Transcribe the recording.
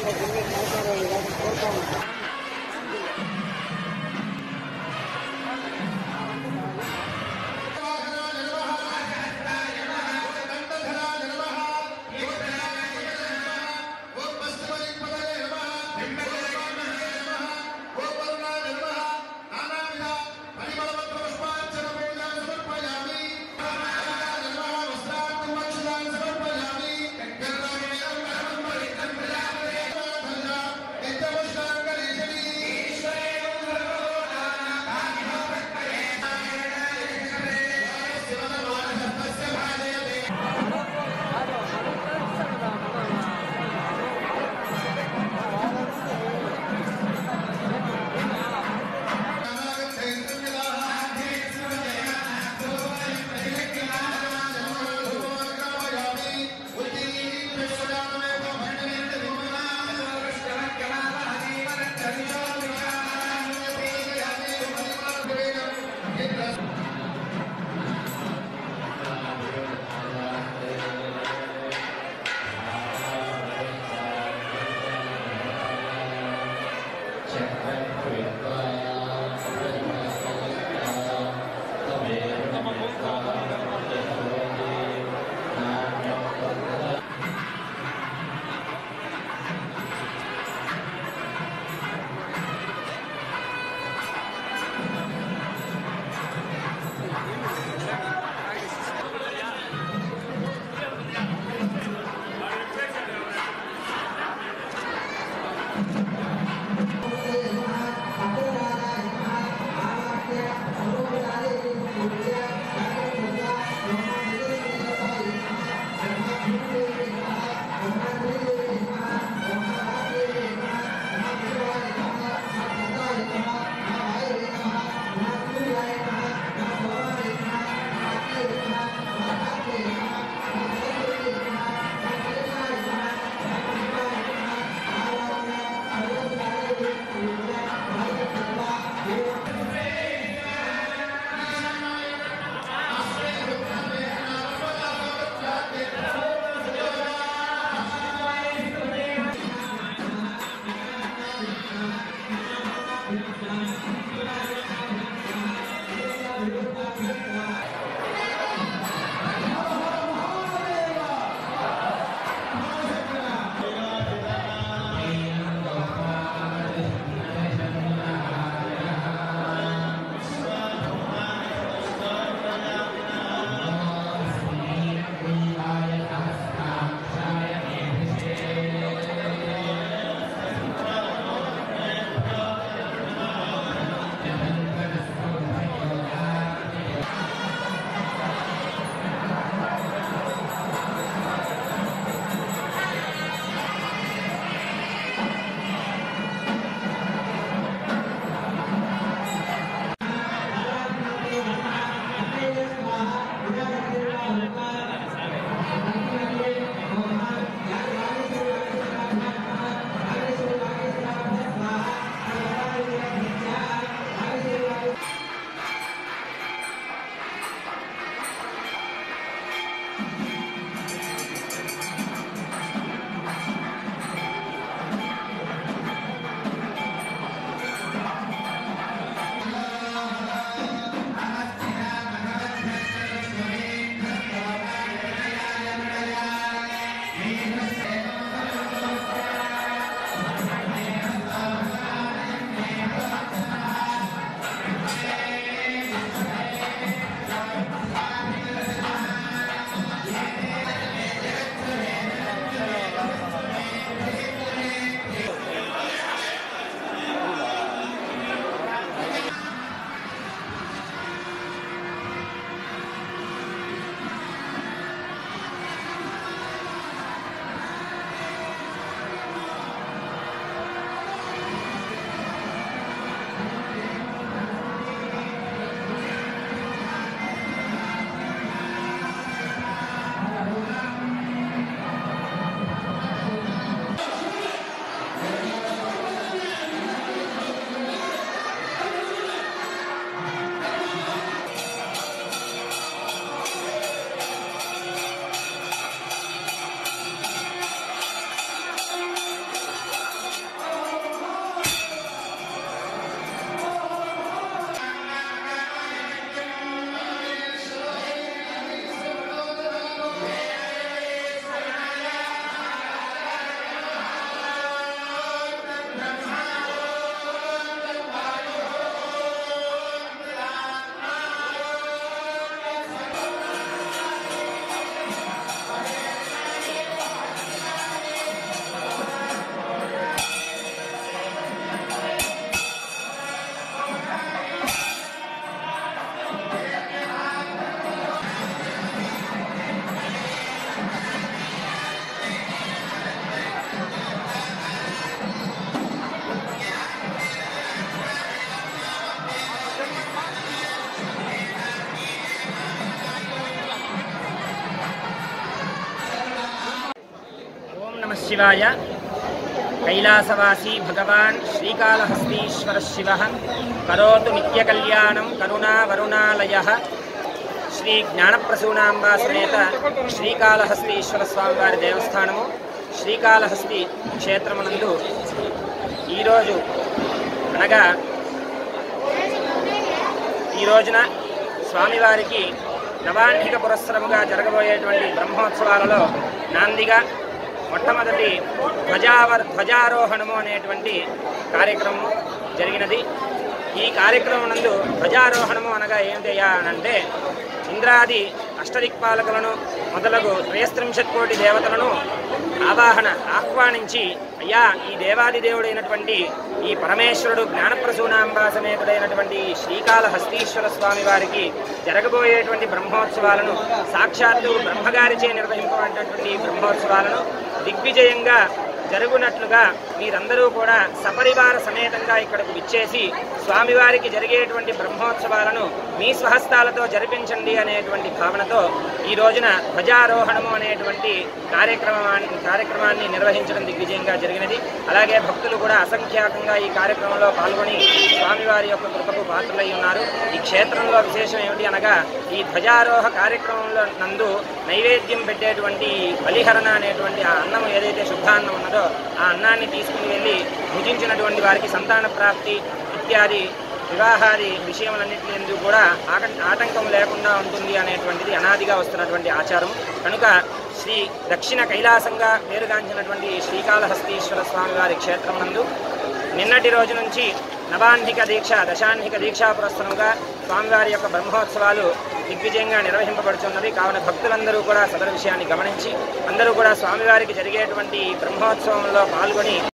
Thank you. శివాయ కైలాసవాసీ భగవాన్ శ్రీకాళహస్తీశ్వర శివ కరోతు నిత్యకళ్యాణం కరుణావరుణాలయ శ్రీ జ్ఞానప్రసూనాంబా సమేత శ్రీకాళహస్తీశ్వర స్వామివారి దేవస్థానము శ్రీకాళహస్తి క్షేత్రమునందు ఈరోజు అనగా ఈ రోజున స్వామివారికి నవాన్నిక పురస్సరముగా జరగబోయేటువంటి బ్రహ్మోత్సవాలలో నాందిగా మొట్టమొదటి ధ్వజావర్ ధ్వజారోహణము అనేటువంటి కార్యక్రమం జరిగినది ఈ కార్యక్రమం నందు ధ్వజారోహణము అనగా ఏమిటయ్యా అనంటే ఇంద్రాది అష్టదిక్పాలకులను మొదలగు త్రయస్త్రింశత్ కోటి దేవతలను ఆవాహన ఆహ్వానించి అయ్యా ఈ దేవాది దేవుడైనటువంటి ఈ పరమేశ్వరుడు జ్ఞానప్రసూనాంబా సమేతుడైనటువంటి ఈ శ్రీకాళహస్తీశ్వర స్వామి వారికి జరగబోయేటువంటి బ్రహ్మోత్సవాలను సాక్షాత్తు బ్రహ్మగారిచే నిర్వహింపబడినటువంటి ఈ బ్రహ్మోత్సవాలను దిగ్విజయంగా జరుగునట్లుగా మీరందరూ కూడా సపరివార సమేతంగా ఇక్కడకు విచ్చేసి స్వామివారికి జరిగేటువంటి బ్రహ్మోత్సవాలను మీ స్వహస్తాలతో జరిపించండి అనేటువంటి భావనతో ఈ రోజున ధ్వజారోహణము అనేటువంటి కార్యక్రమాన్ని కార్యక్రమాన్ని నిర్వహించడం దిగ్విజయంగా జరిగినది అలాగే భక్తులు కూడా అసంఖ్యాకంగా ఈ కార్యక్రమంలో పాల్గొని స్వామివారి యొక్క కృపకు పాత్రలై ఉన్నారు ఈ క్షేత్రంలో విశేషం ఏమిటి అనగా ఈ ధ్వజారోహ కార్యక్రమంలో నందు నైవేద్యం పెట్టేటువంటి బలిహరణ అనేటువంటి ఆ అన్నం ఏదైతే శుద్ధాన్నం ఉన్నదో ఆ అన్నాన్ని తీసుకుని వెళ్ళి భుజించినటువంటి వారికి సంతాన ప్రాప్తి ఇత్యాది వివాహాది విషయములన్నింటి ఎందుకు కూడా ఆట- ఆటంకం లేకుండా ఉంటుంది అనేటువంటిది అనాదిగా వస్తున్నటువంటి ఆచారం కనుక శ్రీ దక్షిణ కైలాసంగా పేరుగాంచినటువంటి శ్రీకాళహస్తీశ్వర స్వామి వారి క్షేత్రం నందు నిన్నటి రోజు నుంచి నవాన్నిక దీక్ష దశాన్నిక దీక్షా పురస్సరంగా స్వామివారి యొక్క బ్రహ్మోత్సవాలు దిగ్విజయంగా నిర్వహింపబడుతున్నవి కావున భక్తులందరూ కూడా సదరు విషయాన్ని గమనించి అందరూ కూడా స్వామివారికి జరిగేటువంటి ఈ బ్రహ్మోత్సవంలో పాల్గొని